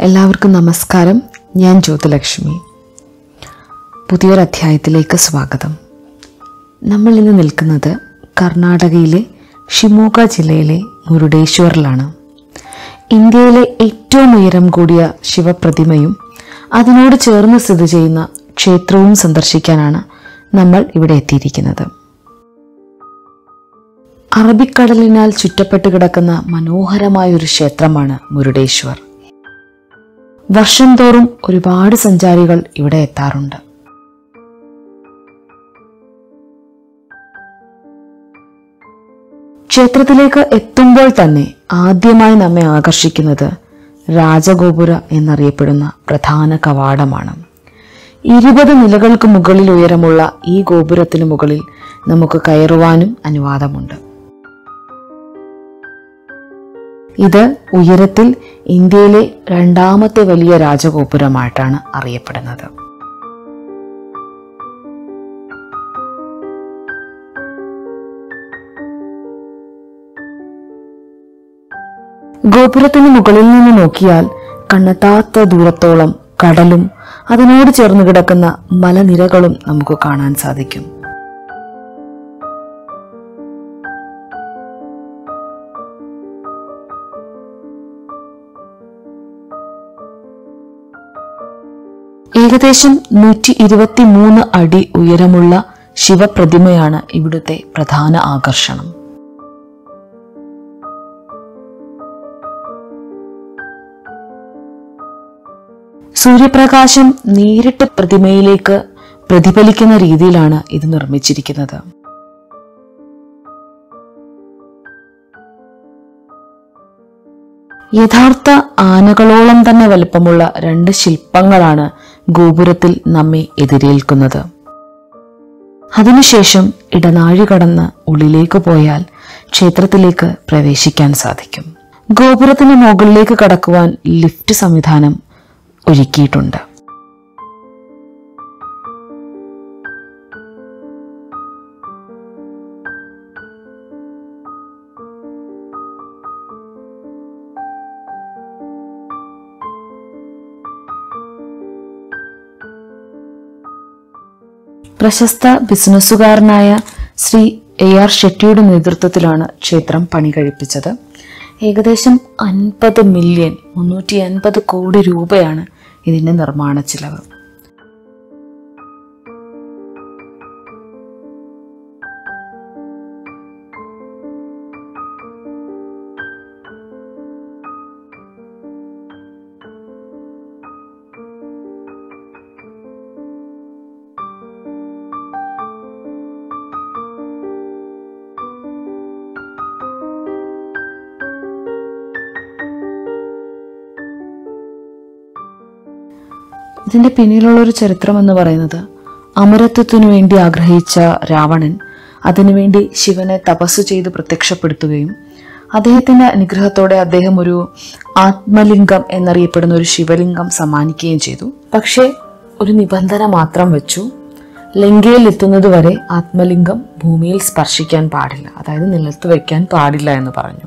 എല്ലാവർക്കും നമസ്കാരം ഞാൻ ജ്യോതിലക്ഷ്മി പുതിയൊരു അധ്യായത്തിലേക്ക് സ്വാഗതം നമ്മൾ ഇന്ന് നിൽക്കുന്നത് കർണാടകയിലെ ഷിമോഗ ജില്ലയിലെ മുരുടേശ്വറിലാണ് ഇന്ത്യയിലെ ഏറ്റവും ഉയരം കൂടിയ ശിവപ്രതിമയും അതിനോട് ചേർന്ന് സ്ഥിതി ചെയ്യുന്ന ക്ഷേത്രവും സന്ദർശിക്കാനാണ് നമ്മൾ ഇവിടെ എത്തിയിരിക്കുന്നത് അറബിക്കടലിനാൽ ചുറ്റപ്പെട്ട് കിടക്കുന്ന മനോഹരമായ ഒരു ക്ഷേത്രമാണ് മുരുടേശ്വർ വർഷം തോറും ഒരുപാട് സഞ്ചാരികൾ ഇവിടെ എത്താറുണ്ട് ക്ഷേത്രത്തിലേക്ക് എത്തുമ്പോൾ തന്നെ ആദ്യമായി നമ്മെ ആകർഷിക്കുന്നത് രാജഗോപുര എന്നറിയപ്പെടുന്ന പ്രധാന കവാടമാണ് ഇരുപത് നിലകൾക്ക് മുകളിൽ ഉയരമുള്ള ഈ ഗോപുരത്തിന് മുകളിൽ നമുക്ക് കയറുവാനും അനുവാദമുണ്ട് ഇത് ഉയരത്തിൽ ഇന്ത്യയിലെ രണ്ടാമത്തെ വലിയ രാജഗോപുരമായിട്ടാണ് അറിയപ്പെടുന്നത് ഗോപുരത്തിന് മുകളിൽ നിന്ന് നോക്കിയാൽ കണ്ണെത്താത്ത ദൂരത്തോളം കടലും അതിനോട് ചേർന്ന് കിടക്കുന്ന മലനിരകളും നമുക്ക് കാണാൻ സാധിക്കും ഏകദേശം നൂറ്റി ഇരുപത്തി മൂന്ന് അടി ഉയരമുള്ള ശിവപ്രതിമയാണ് ഇവിടുത്തെ പ്രധാന ആകർഷണം സൂര്യപ്രകാശം നേരിട്ട് പ്രതിമയിലേക്ക് പ്രതിഫലിക്കുന്ന രീതിയിലാണ് ഇത് നിർമ്മിച്ചിരിക്കുന്നത് യഥാർത്ഥ ആനകളോളം തന്നെ വലുപ്പമുള്ള രണ്ട് ശില്പങ്ങളാണ് ഗോപുരത്തിൽ നമ്മെ എതിരേൽക്കുന്നത് അതിനുശേഷം ഇടനാഴി കടന്ന് ഉള്ളിലേക്ക് പോയാൽ ക്ഷേത്രത്തിലേക്ക് പ്രവേശിക്കാൻ സാധിക്കും ഗോപുരത്തിന് മുകളിലേക്ക് കടക്കുവാൻ ലിഫ്റ്റ് സംവിധാനം ഒരുക്കിയിട്ടുണ്ട് പ്രശസ്ത ബിസിനസ്സുകാരനായ ശ്രീ എ ആർ ഷെട്ടിയുടെ നേതൃത്വത്തിലാണ് ക്ഷേത്രം പണി കഴിപ്പിച്ചത് ഏകദേശം അൻപത് മില്യൺ മുന്നൂറ്റി അൻപത് കോടി രൂപയാണ് ഇതിന്റെ നിർമ്മാണ ചിലവ് ഇതിന്റെ പിന്നിലുള്ള ഒരു ചരിത്രം എന്ന് പറയുന്നത് അമരത്വത്തിനു വേണ്ടി ആഗ്രഹിച്ച രാവണൻ അതിനുവേണ്ടി ശിവനെ തപസ് ചെയ്ത് പ്രത്യക്ഷപ്പെടുത്തുകയും അദ്ദേഹത്തിന്റെ അനുഗ്രഹത്തോടെ അദ്ദേഹം ഒരു ആത്മലിംഗം എന്നറിയപ്പെടുന്ന ഒരു ശിവലിംഗം സമ്മാനിക്കുകയും ചെയ്തു പക്ഷേ ഒരു നിബന്ധന മാത്രം വെച്ചു ലങ്കയിൽ എത്തുന്നത് വരെ ആത്മലിംഗം ഭൂമിയിൽ സ്പർശിക്കാൻ പാടില്ല അതായത് നിലത്ത് വയ്ക്കാൻ പാടില്ല എന്ന് പറഞ്ഞു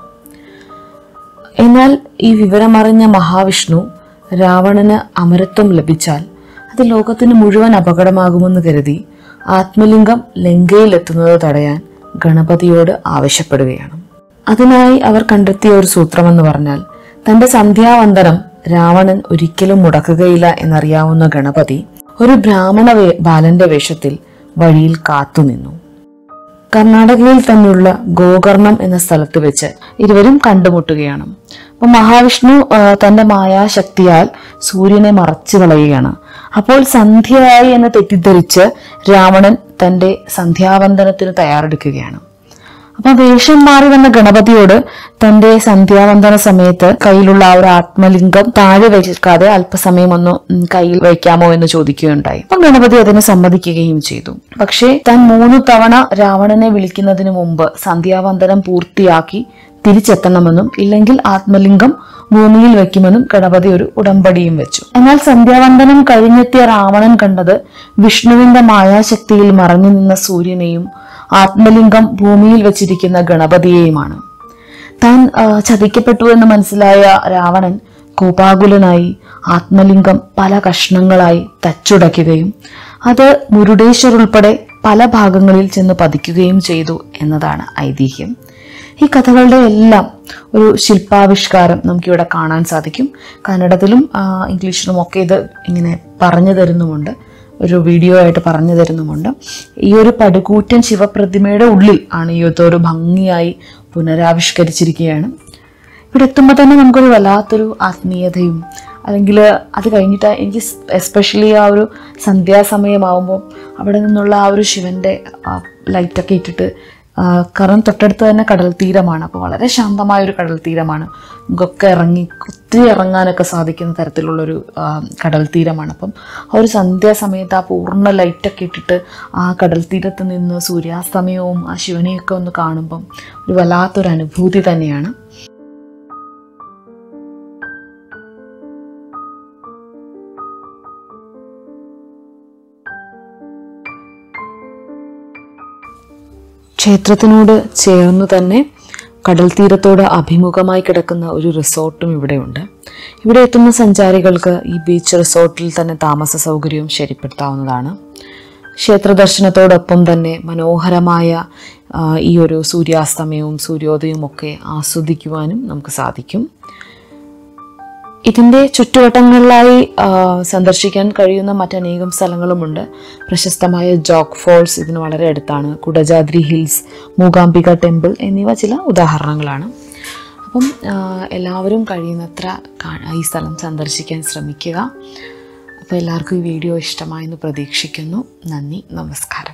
എന്നാൽ ഈ വിവരമറിഞ്ഞ മഹാവിഷ്ണു രാവണന് അമരത്വം ലഭിച്ചാൽ അത് ലോകത്തിന് മുഴുവൻ അപകടമാകുമെന്ന് കരുതി ആത്മലിംഗം ലങ്കയിൽ എത്തുന്നത് തടയാൻ ഗണപതിയോട് ആവശ്യപ്പെടുകയാണ് അതിനായി അവർ കണ്ടെത്തിയ ഒരു സൂത്രമെന്ന് പറഞ്ഞാൽ തന്റെ സന്ധ്യാവന്ദനം രാവണൻ ഒരിക്കലും മുടക്കുകയില്ല എന്നറിയാവുന്ന ഗണപതി ഒരു ബ്രാഹ്മണ വേ- ബാലന്റെ വേഷത്തിൽ വഴിയിൽ കാത്തുനിന്നു കർണാടകയിൽ തന്നെയുള്ള ഗോകർണം എന്ന സ്ഥലത്ത് വെച്ച് ഇരുവരും കണ്ടുമുട്ടുകയാണ് അപ്പൊ മഹാവിഷ്ണു ആ, തന്റെ മായാശക്തിയാൽ സൂര്യനെ മറച്ചു കളയുകയാണ് അപ്പോൾ സന്ധ്യയായി എന്ന് തെറ്റിദ്ധരിച്ച് രാവണൻ തന്റെ സന്ധ്യാവന്ദനത്തിന് തയ്യാറെടുക്കുകയാണ് അപ്പൊ വേഷം മാറി വന്ന ഗണപതിയോട് തന്റെ സന്ധ്യാവന്തന സമയത്ത് കയ്യിലുള്ള ആ ഒരു ആത്മലിംഗം താഴെ വെക്കാതെ അല്പസമയം ഒന്ന് ഉം, കയ്യിൽ വയ്ക്കാമോ എന്ന് ചോദിക്കുകയുണ്ടായി അപ്പൊ ഗണപതി അതിന് സമ്മതിക്കുകയും ചെയ്തു പക്ഷേ താൻ മൂന്ന് തവണ രാവണനെ വിളിക്കുന്നതിന് മുമ്പ് സന്ധ്യാവന്തനം പൂർത്തിയാക്കി തിരിച്ചെത്തണമെന്നും ഇല്ലെങ്കിൽ ആത്മലിംഗം ഭൂമിയിൽ വെക്കുമെന്നും ഗണപതി ഒരു ഉടമ്പടിയും വെച്ചു എന്നാൽ സന്ധ്യാവന്തനം കഴിഞ്ഞെത്തിയ രാവണൻ കണ്ടത് വിഷ്ണുവിന്റെ മായാശക്തിയിൽ മറഞ്ഞു നിന്ന സൂര്യനെയും ആത്മലിംഗം ഭൂമിയിൽ വെച്ചിരിക്കുന്ന ഗണപതിയെയുമാണ് താൻ ആ, ചതിക്കപ്പെട്ടു എന്ന് മനസ്സിലായ രാവണൻ കോപാകുലനായി ആത്മലിംഗം പല കഷ്ണങ്ങളായി തച്ചുടയ്ക്കുകയും അത് മുരുടേശ്വർ ഉൾപ്പെടെ പല ഭാഗങ്ങളിൽ ചെന്ന് പതിക്കുകയും ചെയ്തു എന്നതാണ് ഐതിഹ്യം ഈ കഥകളുടെ എല്ലാം ഒരു ശില്പാവിഷ്കാരം നമുക്കിവിടെ കാണാൻ സാധിക്കും കന്നഡത്തിലും ആ, ഇംഗ്ലീഷിലും ഒക്കെ ഇത് ഇങ്ങനെ പറഞ്ഞു തരുന്നുമുണ്ട് ഒരു വീഡിയോ ആയിട്ട് പറഞ്ഞു തരുന്നുമുണ്ട് ഈ ഒരു പടുകൂറ്റൻ ശിവപ്രതിമയുടെ ഉള്ളിൽ ആണ് ഈ ഒരു ഭംഗിയായി പുനരാവിഷ്കരിച്ചിരിക്കുകയാണ് ഇവിടെ എത്തുമ്പോൾ തന്നെ നമുക്കൊരു വല്ലാത്തൊരു ആത്മീയതയും അല്ലെങ്കിൽ അത് കഴിഞ്ഞിട്ട് എനിക്ക് എസ്പെഷ്യലി ആ ഒരു സന്ധ്യാസമയമാവുമ്പോൾ അവിടെ നിന്നുള്ള ആ ഒരു ശിവൻ്റെ ലൈറ്റൊക്കെ ഇട്ടിട്ട് ആ, കാരണം തൊട്ടടുത്ത് തന്നെ കടൽ തീരമാണ് അപ്പോൾ വളരെ ശാന്തമായ ഒരു കടൽ തീരമാണ് നമുക്കൊക്കെ ഇറങ്ങി ഒത്തിരി ഇറങ്ങാനൊക്കെ സാധിക്കുന്ന തരത്തിലുള്ളൊരു ആ, കടൽ തീരമാണ് അപ്പം ആ ഒരു സന്ധ്യാസമയത്ത് ആ പൂർണ്ണ ലൈറ്റൊക്കെ ഇട്ടിട്ട് ആ കടൽ തീരത്ത് നിന്ന് സൂര്യാസ്തമയവും ആ ശിവനെയൊക്കെ ഒന്ന് കാണുമ്പം ഒരു വല്ലാത്തൊരു അനുഭൂതി തന്നെയാണ് ക്ഷേത്രത്തിനോട് ചേർന്ന് തന്നെ കടൽ തീരത്തോട് അഭിമുഖമായി കിടക്കുന്ന ഒരു റിസോർട്ടും ഇവിടെയുണ്ട് ഇവിടെ എത്തുന്ന സഞ്ചാരികൾക്ക് ഈ ബീച്ച് റിസോർട്ടിൽ തന്നെ താമസ സൗകര്യവും ശരിപ്പെടുത്താവുന്നതാണ് ക്ഷേത്ര ദർശനത്തോടൊപ്പം തന്നെ മനോഹരമായ ആ, ഈ ഒരു സൂര്യാസ്തമയവും സൂര്യോദയവും ഒക്കെ ആസ്വദിക്കുവാനും നമുക്ക് സാധിക്കും ഇതിൻ്റെ ചുറ്റുവട്ടങ്ങളിലായി ആ, സന്ദർശിക്കാൻ കഴിയുന്ന മറ്റനേകം സ്ഥലങ്ങളുമുണ്ട് പ്രശസ്തമായ ജോഗ് ഫോൾസ് ഇതിന് വളരെ അടുത്താണ് കുടജാദ്രി ഹിൽസ് മൂകാംബിക ടെമ്പിൾ എന്നിവ ചില ഉദാഹരണങ്ങളാണ് അപ്പം ആ, എല്ലാവരും കഴിയുന്നത്ര കാ- ഈ സ്ഥലം സന്ദർശിക്കാൻ ശ്രമിക്കുക അപ്പോൾ എല്ലാവർക്കും ഈ വീഡിയോ ഇഷ്ടമായെന്ന് പ്രതീക്ഷിക്കുന്നു നന്ദി നമസ്കാരം